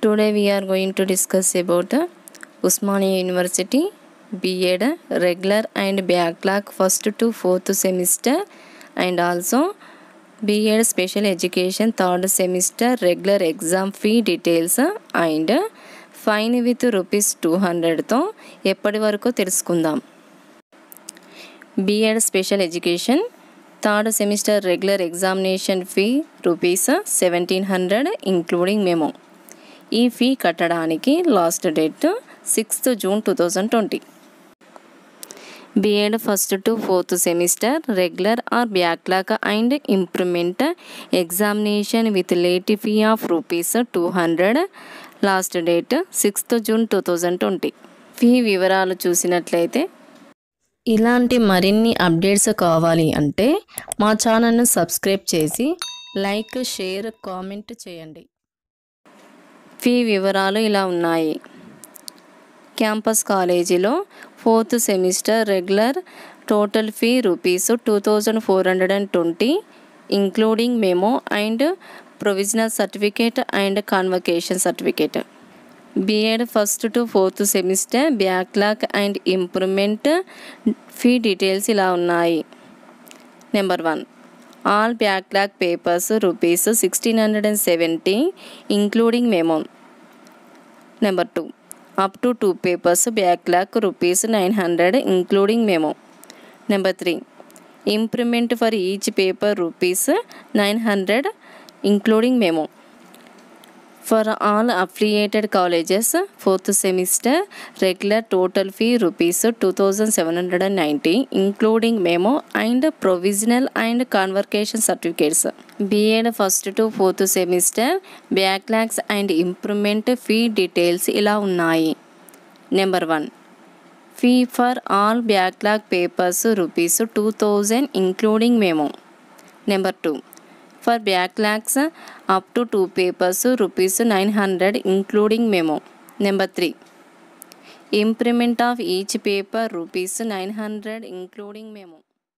Today we are going to discuss about uh, Usmania University B.Ed regular and backlog first to fourth semester and also B.Ed special education third semester regular exam fee details uh, and uh, fine with rupees two హండ్రెడ్తో ఎప్పటి వరకు తెలుసుకుందాం BEd special education third semester regular examination fee rupees seventeen hundred including memo ఈ fee కట్టడానికి last date sixth June two thousand twenty BEd first to fourth semester regular or backlog and improvement examination with late fee of rupees two hundred last date sixth June two thousand twenty fee వివరాలు చూసినట్లయితే ఇలాంటి మరిన్ని updates కావాలి అంటే మా ఛానల్ను subscribe చేసి like share comment చేయండి ఫీ వివరాలు ఇలా ఉన్నాయి క్యాంపస్ కాలేజీలో fourth semester regular total fee rupees two thousand four hundred and twenty including memo and provisional certificate and convocation certificate BEd first to fourth semester backlog and improvement fee details ఇలా ఉన్నాయి number one all backlog papers rupees sixteen hundred and seventy including memo number two up to two papers backlog rupees nine hundred including memo number three improvement for each paper rupees nine hundred including memo for all affiliated colleges fourth semester regular total fee rupees two thousand seven hundred and ninety including memo and provisional and convocation certificates BEd first to fourth semester backlogs and improvement fee details ఇలా ఉన్నాయి number one fee for all backlog papers rupees two thousand including memo number two for backlogs up to two papers rupees nine hundred including memo number three improvement of each paper rupees nine hundred including memo